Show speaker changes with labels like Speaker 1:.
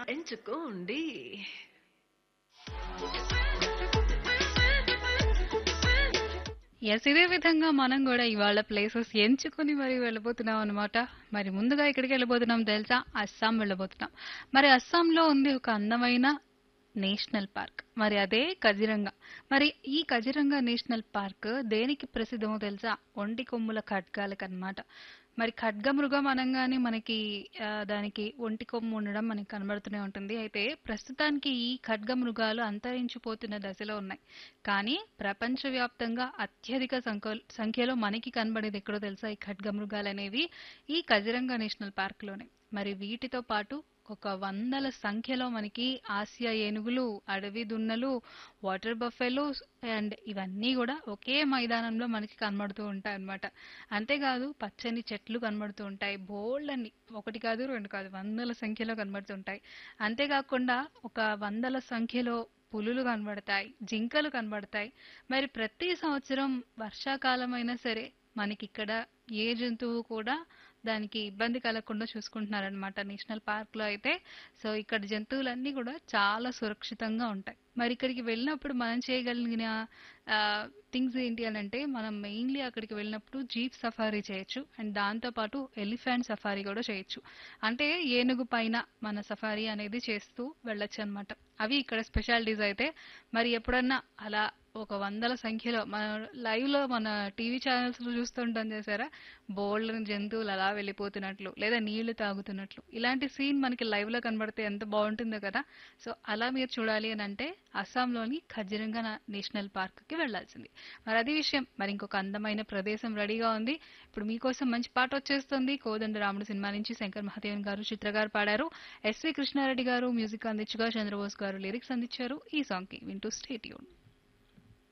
Speaker 1: ఎంచుకోండి
Speaker 2: ఎస్ ఇదే విధంగా మనం కూడా ఇవాళ ప్లేసెస్ ఎంచుకొని మరి వెళ్ళబోతున్నాం అనమాట మరి ముందుగా ఎక్కడికి వెళ్ళబోతున్నాం తెలుసా అస్సాం వెళ్ళబోతున్నాం మరి అస్సాంలో ఉంది ఒక అందమైన నేషనల్ పార్క్ మరి అదే కజిరంగా మరి ఈ కజిరంగా నేషనల్ పార్క్ దేనికి ప్రసిద్ధమో తెలుసా ఒంటి కొమ్ముల ఖడ్గాలకు అన్నమాట మరి ఖడ్గమృగం అనగానే మనకి ఆ, దానికి ఒంటి కొమ్ము ఉండడం మనకి కనబడుతూనే ఉంటుంది అయితే ప్రస్తుతానికి ఈ ఖడ్గమృగాలు అంతరించిపోతున్న దశలో ఉన్నాయి కానీ ప్రపంచవ్యాప్తంగా అత్యధిక సంఖ్య సంఖ్యలో మనకి కనబడేది ఎక్కడో తెలుసా ఈ ఖడ్గమృగాలు అనేవి ఈ కజిరంగా నేషనల్ పార్క్ లోనే మరి వీటితో పాటు ఒక వందల సంఖ్యలో మనకి ఆసియా ఏనుగులు అడవి దున్నలు వాటర్ బఫెలో అండ్ ఇవన్నీ కూడా ఒకే మైదానంలో మనకి కనబడుతూ ఉంటాయి అన్నమాట అంతేకాదు పచ్చని చెట్లు కనబడుతూ ఉంటాయి బోల్డ్ అని ఒకటి కాదు రెండు కాదు వందల సంఖ్యలో కనబడుతుంటాయి అంతేకాకుండా ఒక వందల సంఖ్యలో పులులు కనబడతాయి జింకలు కనబడతాయి మరి ప్రతి సంవత్సరం వర్షాకాలం అయినా సరే మనకి ఇక్కడ ఏ జంతువు కూడా దానికి ఇబ్బంది కలగకుండా చూసుకుంటున్నారనమాట నేషనల్ పార్క్ లో అయితే సో ఇక్కడ జంతువులన్నీ కూడా చాలా సురక్షితంగా ఉంటాయి మరి ఇక్కడికి వెళ్ళినప్పుడు మనం చేయగలిగిన థింగ్స్ ఏంటి అని అంటే మనం మెయిన్లీ అక్కడికి వెళ్ళినప్పుడు జీప్ సఫారీ చేయొచ్చు అండ్ దాంతో పాటు ఎలిఫెంట్ సఫారీ కూడా చేయొచ్చు అంటే ఏనుగు పైన మన సఫారీ అనేది చేస్తూ వెళ్ళొచ్చు అనమాట అవి ఇక్కడ స్పెషాలిటీస్ అయితే మరి ఎప్పుడన్నా అలా ఒక వందల సంఖ్యలో మన లైవ్ లో మన టీవీ ఛానల్స్ లో చూస్తుంటాం చేసారా బోల్డ్ జంతువులు అలా వెళ్ళిపోతున్నట్లు లేదా నీళ్లు తాగుతున్నట్లు ఇలాంటి సీన్ మనకి లైవ్ లో కనబడితే ఎంత బాగుంటుందో కదా సో అలా మీరు చూడాలి అని అంటే అస్సాంలోని ఖజిరంగా నేషనల్ పార్క్ కి వెళ్లాల్సింది మరి అది విషయం మరి ఇంకొక అందమైన ప్రదేశం రెడీగా ఉంది ఇప్పుడు మీకోసం మంచి పాట వచ్చేస్తుంది కోదండ రాముడు సినిమా నుంచి శంకర్ మహాదేవన్ గారు చిత్ర గారు పాడారు ఎస్వి కృష్ణారెడ్డి గారు మ్యూజిక్ అందించగా చంద్రబోస్ గారు లిరిక్స్ అందించారు ఈ సాంగ్ కి వింటూ స్టేట్యూన్